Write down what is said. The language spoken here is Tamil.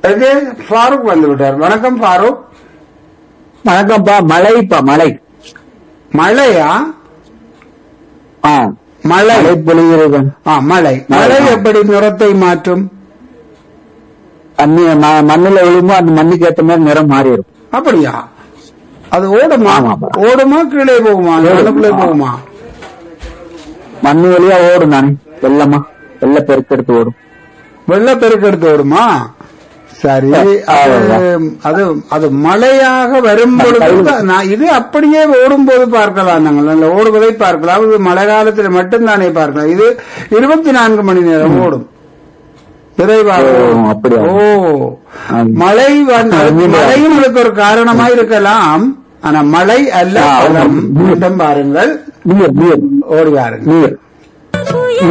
இது ஃபாரூக் வந்து விட்டார் வணக்கம் ஃபாரூக் வணக்கம்ப்பா மழைப்பா மழை மழையா ஆ மழை மழை பொழிகிறது ஆ மழை மழை மழை. எப்படி நிறத்தை மாற்றும் தண்ணி ம- மண்ணுல விழுமோ அந்த மண்ணுக்கு ஏத்த மாதிரி நிறம் மாறிடும் அப்படியா அது ஓடுமா ஆமாப்பா. ஓடுமா கீழே போகுமா நிலக்குள்ளே போகுமா மண்ணு வழியா ஓடும் நான் வெள்ளமா வெள்ள பெருக்கெடுத்து ஓடும் வெள்ள பெருக்கெடுத்து ஓடுமா சரி அது அது அது மழையாக வரும் பொழுது தான் நான் இது அப்படியே ஓடும்போது பார்க்கலாம் நாங்கள் நல்ல ஓடுவதை பார்க்கலாம் இது மழை காலத்தில் மட்டும்தானே பார்க்கலாம் இது இருபத்தி நான்கு மணி நேரம் ஓடும் விரைவாக ஓ, ஓடும். அப்படியா? ஓ ஆம். மழை வந்து- ஆ, மழையும் இதுக்கு ஒரு காரணமா இருக்கலாம் ஆனா மழை அல்ல ஆ, பலம் ஆமாம். மீண்டும் பாருங்கள் நீர் நீர் ஓடி வாருங்கள் நீர்